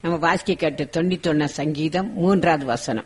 நம்ம வாசிக்க கேட்ட தொண்ணூத்தொன்னா சங்கீதம் மூன்றாவது வசனம்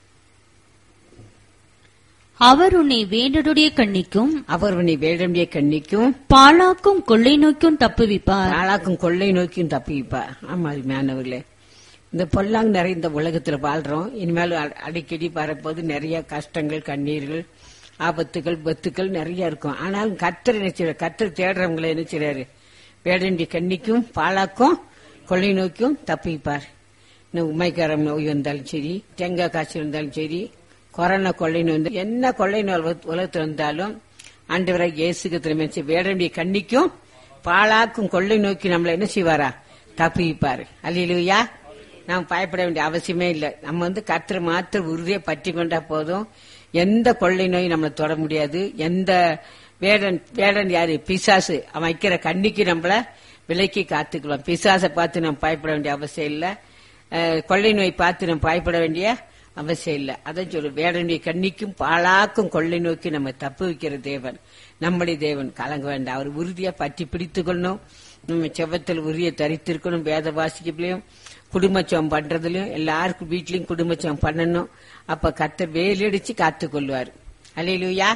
அவர் உன்னை வேண்டருடைய கண்ணிக்கும் அவர் உன்னை வேடமுடைய கண்ணிக்கும் பாழாக்கும் கொள்ளை நோய்க்கும் தப்புவிப்பார் நாளாக்கும் கொள்ளை நோக்கியும் தப்பிப்பா ஆமா மேனவர்களே இந்த பொல்லாங் நிறைந்த உலகத்துல வாழ்றோம் இனிமேல் அ- அடிக்கடி வரப்போது நிறைய கஷ்டங்கள் கண்ணீர்கள் ஆபத்துகள் பத்துக்கள் நிறைய இருக்கும் ஆனாலும் கத்தர் நினைச்சாரு கத்தர் தேடுறவங்களை நினைச்சாரு வேடண்டி கண்ணிக்கும் பாழாக்கும் கொள்ளை நோக்கியும் தப்பிப்பார் இன்னும் உமைக்காரம் நோய் வந்தாலும் சரி தேங்காய் காய்ச்சல் இருந்தாலும் சரி கொரோனா கொள்ளை நோய் வந்தா- என்ன கொள்ளை நோய் உலக- உலகத்துல இருந்தாலும் ஆண்டவரை இயேசுக்கு திரும்ப வேடண்டிய கண்ணிக்கும் பாழாக்கும் கொள்ளை நோக்கி நம்மள என்ன செய்வாரா தப்பிப்பாரு அல்லையிலுயா நாம் பயப்பட வேண்டிய அவசியமே இல்லை நம்ம வந்து கத்திர மாத்திர உறுதியை பற்றி கொண்டா போதும் எந்த கொள்ளை நோயும் நம்மளை தொட முடியாது எந்த வேடன் வேடன் யாரு பிசாசு அவன் வைக்கிற கண்ணிக்கு நம்மள விலைக்கு காத்துக்கலாம் பிசாசை பார்த்து நம்ம பயப்பட வேண்டிய அவசியம் இல்லை அஹ், கொள்ளை நோய் பார்த்து நம்ம பயப்பட வேண்டிய அவசியம் இல்லை அதான் சொல்லு வேடனுடைய கண்ணிக்கும் பாழாக்கும் கொள்ளை நோக்கி நம்ம தப்பு வைக்கிற தேவன் நம்முடைய தேவன் கலங்க வேண்டாம் அவர் உறுதியா பற்றி பிடித்துக் கொள்ளணும் நம்ம செவத்தில் உரிய தரித்திருக்கணும் வேத வாசிக்கலையும் குடும்பச்சம் பண்றதுலயும் எல்லாருக்கும் வீட்லயும் குடும்பச்சம் பண்ணணும் அப்ப கத்த வேலடிச்சு காத்து கொள்வார் அலையிலுயா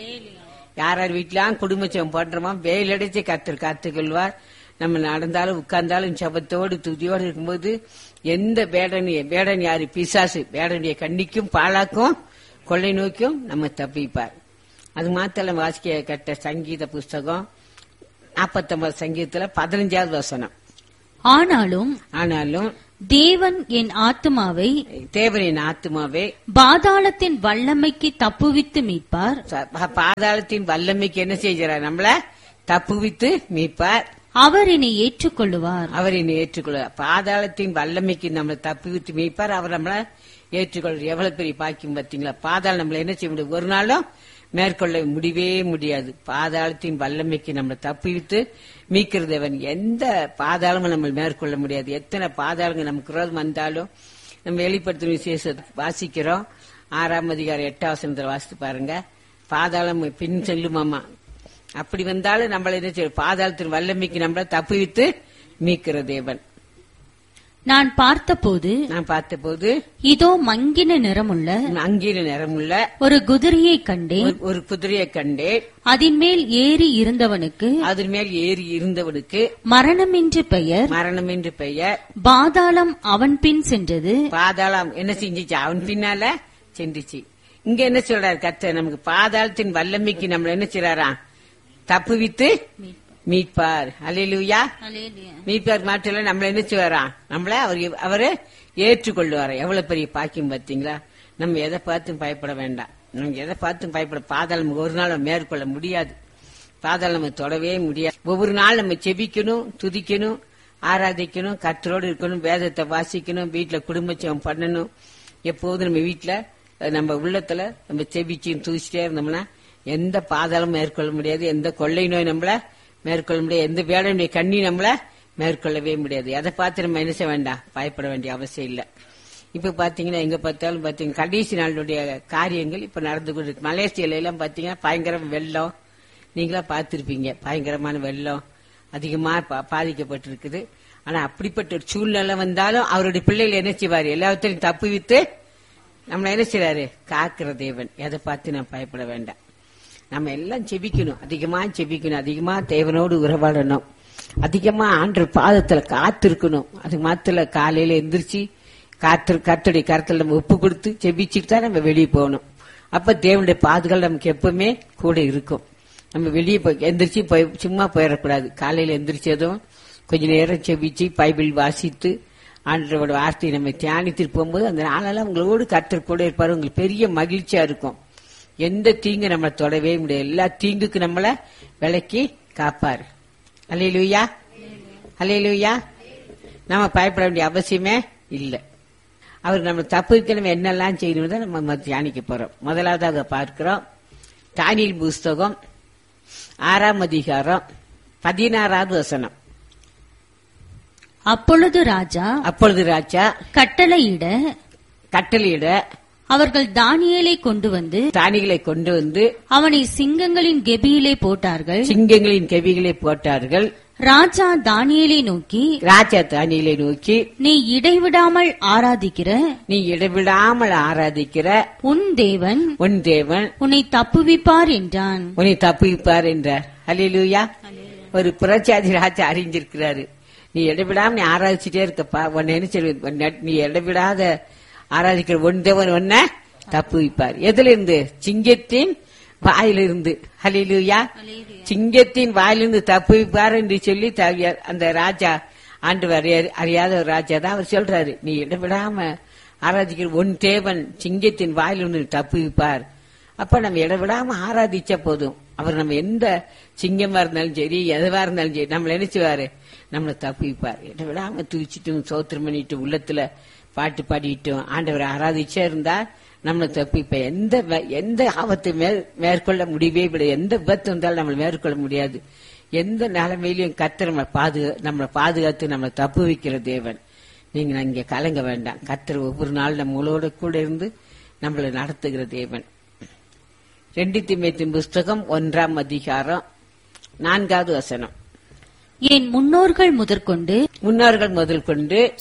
யார் யார் வீட்லாம் குடும்பச்சம் பண்றோமோ வேலடிச்சு கத்தர் காத்து கொள்வார் நம்ம நடந்தாலும் உட்கார்ந்தாலும் சபத்தோடு துதியோடு இருக்கும்போது எந்த வேடன் வேடன் யாரு பிசாசு வேடனுடைய கண்ணிக்கும் பாழாக்கும் கொள்ளை நோக்கியும் நம்ம தப்பிப்பார் அது மாத்திரம் வாசிக்க கட்ட சங்கீத புஸ்தகம் நாற்பத்தொன்பது சங்கீதத்துல பதினஞ்சாவது வசனம் ஆனாலும் ஆனாலும் தேவன் என் ஆத்துமாவை தேவனின் ஆத்மாவே பாதாளத்தின் வல்லமைக்கு தப்புவித்து மீட்பார் ச- பா- பாதாளத்தின் வல்லமைக்கு என்ன செய்கிறார் நம்மள தப்புவித்து மீட்பார் அவர் என்னை ஏற்றுக்கொள்ளுவார் அவர் என்னை ஏற்றுக்கொள்வார் பாதாளத்தின் வல்லமைக்கு நம்மளை தப்புவித்து மீட்பார் அவர் நம்மள ஏற்றுக்கொள்வார் எவ்வளவு பெரிய பாக்கியம் பார்த்தீங்களா பாதாளம் நம்மள என்ன செய்ய முடியும் ஒரு நாளும் மேற்கொள்ள முடியவே முடியாது பாதாளத்தின் வல்லமைக்கு நம்மளை தப்புவித்து மீட்கிற தேவன் எந்த பாதாளமும் நம்ம மேற்கொள்ள முடியாது எத்தனை பாதாளங்கள் நமக்கு விரோதம் வந்தாலும் நம்ம வெளிப்படுத்தும் விசேஷ வாசிக்கிறோம் ஆறாம் அதிகாரம் எட்டாம் வசனத்துல வாசித்து பாருங்க பாதாளம் பின் செல்லுமாமா அப்படி வந்தாலும் நம்மள என்ன செய்யும் பாதாளத்தின் வல்லமைக்கு நம்மள தப்புவித்து மீட்கிற தேவன் நான் பார்த்தபோது நான் பார்த்தபோது இதோ மங்கின நிறமுள்ள அங்கீர நிறமுள்ள ஒரு குதிரையை கண்டேன் ஒரு- ஒரு குதிரையை கண்டேன் அதன் மேல் ஏறி இருந்தவனுக்கு அதன் மேல் ஏறி இருந்தவனுக்கு மரணம் என்று பெயர் மரணம் என்று பெயர் பாதாளம் அவன் பின் சென்றது பாதாளம் என்ன செஞ்சுச்சு அவன் பின்னால சென்றுச்சு இங்க என்ன சொல்றாரு கர்த்தர் நமக்கு பாதாளத்தின் வல்லமைக்கு நம்ம என்ன செய்றாரா தப்புவித்து மீட்பார் அல்லேலூயா மீட்பார் மாற்றல நம்மள என்ன செய்வாரா நம்மள அவர் அவரு ஏற்றுக்கொள்வாரா எவ்வளவு பெரிய பாக்கியம் பாத்தீங்களா நம்ம எதை பார்த்தும் பயப்பட வேண்டாம் நம்ம எதை பார்த்தும் பயப்பட பாதாளம் ஒரு நாள் நம்ம மேற்கொள்ள முடியாது பாதாளம் நம்ம தொடவே முடியாது ஒவ்வொரு நாள் நம்ம செபிக்கணும் துதிக்கணும் ஆராதிக்கணும் கத்தரோடு இருக்கணும் வேதத்தை வாசிக்கணும் வீட்டுல குடும்பச்சம் பண்ணணும் எப்போதும் நம்ம வீட்டுல அஹ், நம்ம உள்ளத்துல நம்ம செபிச்சு தூசிட்டே இருந்தோம்னா எந்த பாதாளமும் மேற்கொள்ள முடியாது எந்த கொள்ளை நோய் நம்மள மேற்கொள்ள முடியாது எந்த வேலையுடைய கண்ணி நம்மள மேற்கொள்ளவே முடியாது எதை பார்த்து நம்ம என்ன செய்ய வேண்டாம் பயப்பட வேண்டிய அவசியம் இல்லை இப்ப பாத்தீங்கன்னா எங்க பார்த்தாலும் பாத்தீங்கன்னா கடைசி நாளுடைய காரியங்கள் இப்ப நடந்து கொண்டு இருக்கு. மலேசியால எல்லாம் பாத்தீங்கன்னா பயங்கர வெள்ளம் நீங்களா பார்த்திருப்பீங்க பயங்கரமான வெள்ளம் அதிகமா பா- பாதிக்கப்பட்டிருக்குது ஆனா அப்படிப்பட்ட ஒரு சூழ்நிலை வந்தாலும் அவருடைய பிள்ளைகள் என்ன செய்வாரு எல்லாத்தையும் தப்பு வித்து நம்மள என்ன செய்றாரு காக்கிற தேவன் எதை பார்த்து நான் பயப்பட வேண்டாம் நம்ம எல்லாம் செபிக்கணும் அதிகமா செபிக்கணும் அதிகமா தேவனோடு உறவாடணும் அதிகமா ஆண்டு பாதத்துல காத்திருக்கணும் அது மாத்திர காலையில எந்திரிச்சு காத்து கத்துடைய கருத்துல நம்ம ஒப்பு கொடுத்து செபிச்சுட்டு தான் நம்ம வெளியே போகணும் அப்ப தேவனுடைய பாதுகாப்பு நமக்கு எப்பவுமே கூட இருக்கும் நம்ம வெளியே போய் எந்திரிச்சு போய் சும்மா போயிடக்கூடாது காலையில எந்திரிச்சதும் கொஞ்ச நேரம் செபிச்சு பைபிள் வாசித்து ஆண்டவரோட வார்த்தையை நம்ம தியானித்துட்டு போகும்போது அந்த நாளெல்லாம் உங்களோடு கர்த்தர் கூட இருப்பாரு உங்களுக்கு பெரிய மகிழ்ச்சியா இருக்கும் எந்த தீங்கு நம்மளை தொடவே முடியாது எல்லா தீங்குக்கு நம்மள விலக்கி காப்பார் அல்லையிலுயா அல்லையிலுயா நம்ம பயப்பட வேண்டிய அவசியமே இல்லை அவர் நம்ம தப்புக்கு நம்ம என்னெல்லாம் செய்யணும் தான் நம்ம தியானிக்க போறோம் முதலாவதாக பார்க்கிறோம் தானியல் புஸ்தகம் ஆறாம் அதிகாரம் பதினாறாவது வசனம் அப்பொழுது ராஜா அப்பொழுது ராஜா கட்டளையிட கட்டளையிட அவர்கள் தானியேலை கொண்டு வந்து தானிகளை கொண்டு வந்து அவனை சிங்கங்களின் கெபியிலே போட்டார்கள் சிங்கங்களின் கெவிகளை போட்டார்கள் ராஜா தானியேலை நோக்கி ராஜா தானியலை நோக்கி நீ இடைவிடாமல் ஆராதிக்கிற நீ இடைவிடாமல் ஆராதிக்கிற உன் தேவன் உன் தேவன் உன்னை தப்புவிப்பார் என்றான் உன்னை தப்புவிப்பார் என்றார் ஹalleluya ஒரு புரட்சாதி ராஜா அறிஞ்சிருக்கிறாரு நீ இடைவிடாம நீ ஆராதிச்சுட்டே இருக்கப்பா உன்னை என்ன சொல்லு நீ இடைவிடாத ஆராதிக்கிற உன் தேவன் உன்னை தப்புவிப்பார் எதுல இருந்து சிங்கத்தின் வாயிலிருந்து ஹalleluya சிங்கத்தின் வாயிலிருந்து தப்புவிப்பார் என்று சொல்லி தவிய- அந்த ராஜா ஆண்டு அறியாத ஒரு ராஜா தான் அவர் சொல்றாரு நீ இடைவிடாம ஆராதிக்கிற உன் தேவன் சிங்கத்தின் வாயிலிருந்து தப்புவிப்பார் அப்ப நம்ம இடவிடாம ஆராதிச்ச போதும் அவர் நம்ம எந்த சிங்கமா இருந்தாலும் சரி எதுவா இருந்தாலும் சரி நம்மள நினைச்சுவாரு நம்மளை தப்பிப்பார் இடவிடாம தூச்சிட்டும் சோத்திரம் பண்ணிட்டு உள்ளத்துல பாட்டு பாடிட்டும் ஆண்டவரை ஆராதிச்சே இருந்தா நம்மளை தப்பிப்ப எந்த வ- எந்த ஆபத்தை மேற்- மேற்கொள்ள முடியவே விட எந்த விபத்து வந்தாலும் நம்மளை மேற்கொள்ள முடியாது எந்த நிலைமையிலும் கத்தர் நம்மளை பாதுகா நம்மளை பாதுகாத்து நம்மளை தப்பு வைக்கிற தேவன் நீங்க இங்க கலங்க வேண்டாம் கத்தர் ஒவ்வொரு நாள் நம்மளோட கூட இருந்து நம்மளை நடத்துகிற தேவன் ரெண்டு திமேத்தின் புஸ்தகம் ஒன்றாம் அதிகாரம் நான்காவது வசனம் என் முன்னோர்கள் முதற்கொண்டு முன்னோர்கள் முதல் கொண்டு